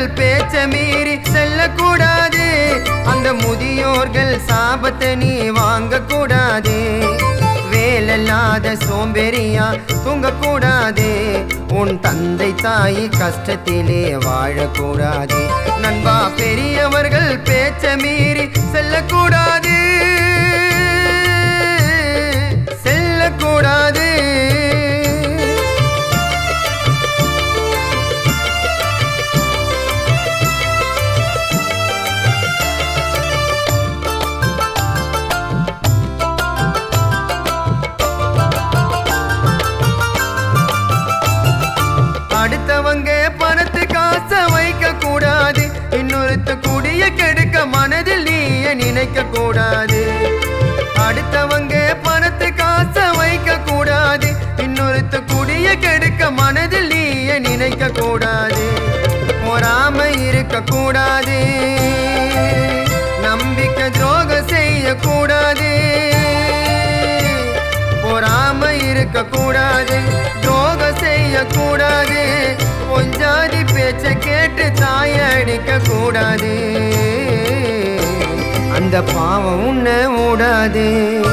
பெரியவர்கள் பேச்ச மீறி செல்லக்கூடாது அந்த முதியோர்கள் சாபத்தை நீ வாங்கக்கூடாது வேலல்லாத சோம்பேறியா தூங்கக்கூடாது உன் தந்தை தாய் கஷ்டத்திலே வாழக்கூடாது நண்பா பெரியவர்கள் பேச்ச மீறி செல்லக்கூடாது செல்லக்கூடாது அடுத்தவங்க பணத்து காசை வைக்க கூடாது இன்னொருத்த குடிய கெடுக்க மனதில் நீய நினைக்க கூடாது அடுத்தவங்க பணத்து காசை வைக்க கூடாது இன்னொருத்த குடிய கெடுக்க மனதில் நீய நினைக்க கூடாது பொறாம இருக்க கூடாது நம்பிக்கை துரோகம் செய்ய கூடாது பொறாம இருக்க கூடாது துரோகம் செய்ய கூடாது பொஞ்சாதி பேச்ச கேட்டு தாய அடிக்க கூடாது அந்த பாவம் உன்னை மூடாது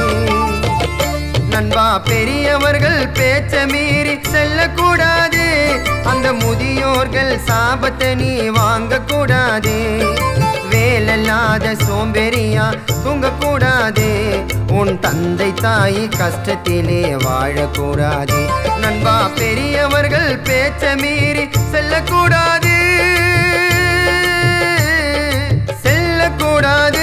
நண்பா பெரியவர்கள் பேச்ச மீறி செல்லக்கூடாது அந்த முதியோர்கள் சாபத்தை நீ வாங்கக்கூடாது வேலல்லாத சோம்பேறியா தூங்கக்கூடாது உன் தந்தை தாய் கஷ்டத்திலே வாழக்கூடாது நண்பா பெரியவர்கள் பேச்ச மீறி செல்லக்கூடாது செல்லக்கூடாது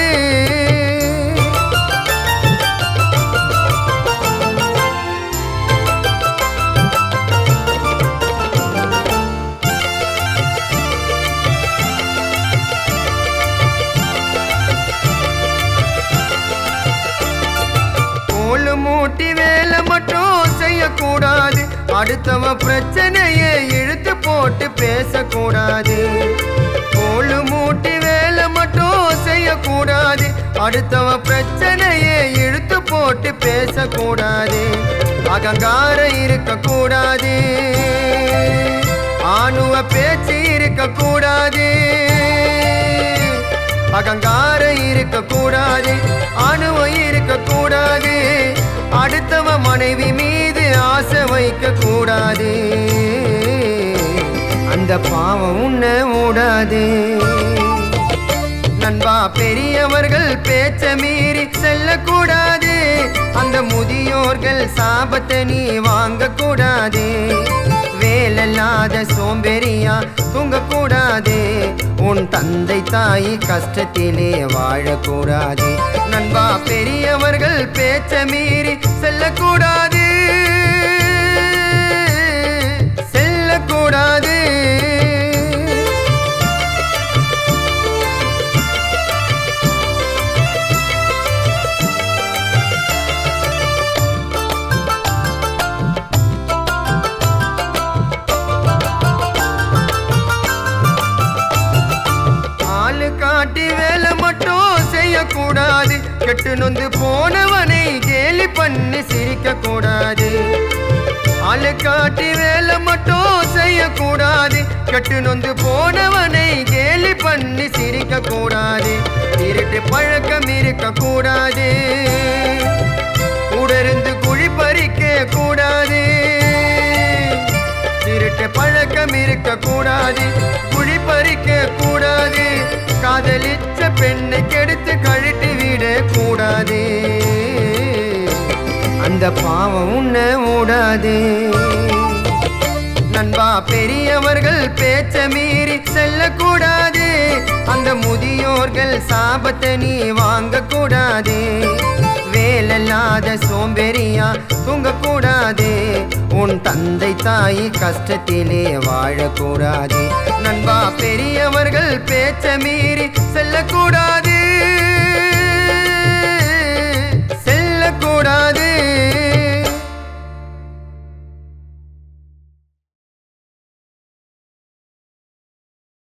கோலு மூட்டி வேலை மட்டும் செய்யக்கூடாது அடுத்தவ பிரச்சனையை இழுத்து போட்டு பேசக்கூடாது கோலு மூட்டி வேலை மட்டும் செய்யக்கூடாது அடுத்தவ பிரச்சனையை இழுத்து போட்டு பேசக்கூடாது அகங்காரம் இருக்கக்கூடாது ஆணுவ பேச்சு இருக்கக்கூடாது அகங்காரம் இருக்கக்கூடாது அணுவம் இருக்கக்கூடாது அடுத்தவ மனைவி மீது ஆசை வைக்க கூடாது அந்த பாவம் உன்னை மூடாது நண்பா பெரியவர்கள் பேச்ச மீறி செல்லக்கூடாது அந்த முதியோர்கள் சாபத்தை நீ வாங்கக்கூடாது வேலல்லாத சோம்பேறியா தூங்கக்கூடாது உன் தந்தை தாய் கஷ்டத்திலே வாழக்கூடாது நண்பா பெரியவர்கள் பேச்ச மீறி செல்லக்கூடாது செல்லக்கூடாது ஆளு காட்டி வேலை மட்டும் செய்யக்கூடாது கெட்டு நொந்து போனவனை கேலி பண்ணி சிரிக்க கூடாது ஆளு காட்டி வேலை மட்டும் செய்யக்கூடாது கெட்டு நொந்து போனவனை கேலி பண்ணி சிரிக்க கூடாது திருட்டு பழக்கம் இருக்க கூடாது உடருந்து குழி பறிக்க கூடாது திருட்டு பழக்கம் இருக்க கூடாது குழி பறிக்க கூடாது காதலிச்ச பெண்ணை கெடுத்து கழட்டி விட கூடாது அந்த பாவம் உன்னை மூடாது நண்பா பெரியவர்கள் பேச்ச மீறி செல்லக்கூடாது அந்த முதியோர்கள் சாபத்தை நீ வாங்கக்கூடாது வேலல்லாத சோம்பேறியா தூங்கக்கூடாது உன் தந்தை தாய் கஷ்டத்திலே வாழக்கூடாது நண்பா பெரியவர்கள் பேச்ச மீறி செல்லக்கூடாது செல்லக்கூடாது